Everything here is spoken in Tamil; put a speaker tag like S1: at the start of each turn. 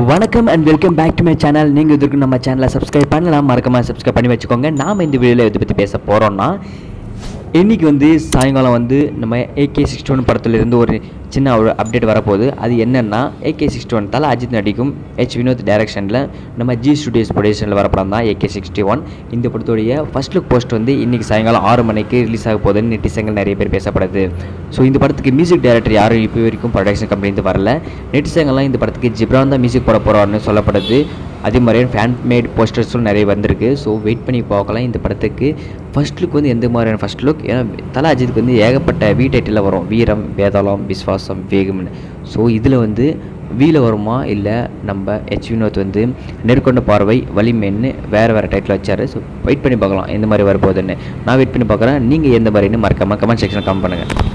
S1: வணக்கம் and welcome back to my channel நீங்கள் இதுக்கு நம்ம சேனலை சப்ஸ்கிரைப் பண்ணலாம் மறக்காம சப்ஸ்கிரைப் பண்ணி வச்சுக்கோங்க நாம் இந்த வீடியோவில் இதை பற்றி பேச போகிறோம்னா இன்றைக்கி வந்து சாயங்காலம் வந்து நம்ம ஏகே சிக்ஸ்டி ஒன் படத்துலேருந்து ஒரு சின்ன ஒரு அப்டேட் வரப்போகுது அது என்னென்னா ஏகே சிக்ஸ்டி ஒன் தலை அஜித் நடிக்கும் ஹெச் வினோத் டைரக்ஷனில் நம்ம ஜி ஸ்டுடியோஸ் ப்ரொடக்ஷனில் வர படம் தான் ஏகே சிக்ஸ்டி ஒன் இந்த படத்துடைய ஃபர்ஸ்ட் லுக் போஸ்ட் வந்து இன்றைக்கி சாயங்காலம் ஆறு மணிக்கு ரிலீஸ் ஆக போகுதுன்னு நெட்டிசங்கள் நிறைய பேர் பேசப்படுது ஸோ இந்த படத்துக்கு மியூசிக் டைரக்டர் யாரும் இப்போ வரைக்கும் ப்ரொடக்ஷன் கம்பெனி வரல நெட்டிசங்கள்லாம் இந்த படத்துக்கு ஜிப்ரான் தான் மியூசிக் போட போகிறான்னு சொல்லப்படுது அதே மாதிரி ஃபேன் மேட் போஸ்டர்ஸும் நிறைய வந்திருக்கு ஸோ வெயிட் பண்ணி பார்க்கலாம் இந்த படத்துக்கு ஃபர்ஸ்ட் லுக் வந்து எந்த மாதிரியான ஃபர்ஸ்ட் லுக் ஏன்னா தலை அஜித்துக்கு வந்து ஏகப்பட்ட வி டைட்டில் வரும் வீரம் வேதாளம் விஸ்வாசம் வேகம்னு ஸோ இதில் வந்து வீல வருமா இல்லை நம்ம ஹெச் வினோத் வந்து நெருக்கொண்ட பார்வை வலிமைன்னு வேறு வேறு டைட்டில் வச்சாரு ஸோ வெயிட் பண்ணி பார்க்கலாம் எந்த மாதிரி வரப்போகுதுன்னு நான் வெயிட் பண்ணி பார்க்குறேன் நீங்கள் எந்த மாதிரின்னு மறக்காமல் கமெண்ட் செக்ஷனில் கமெண்ட் பண்ணுங்கள்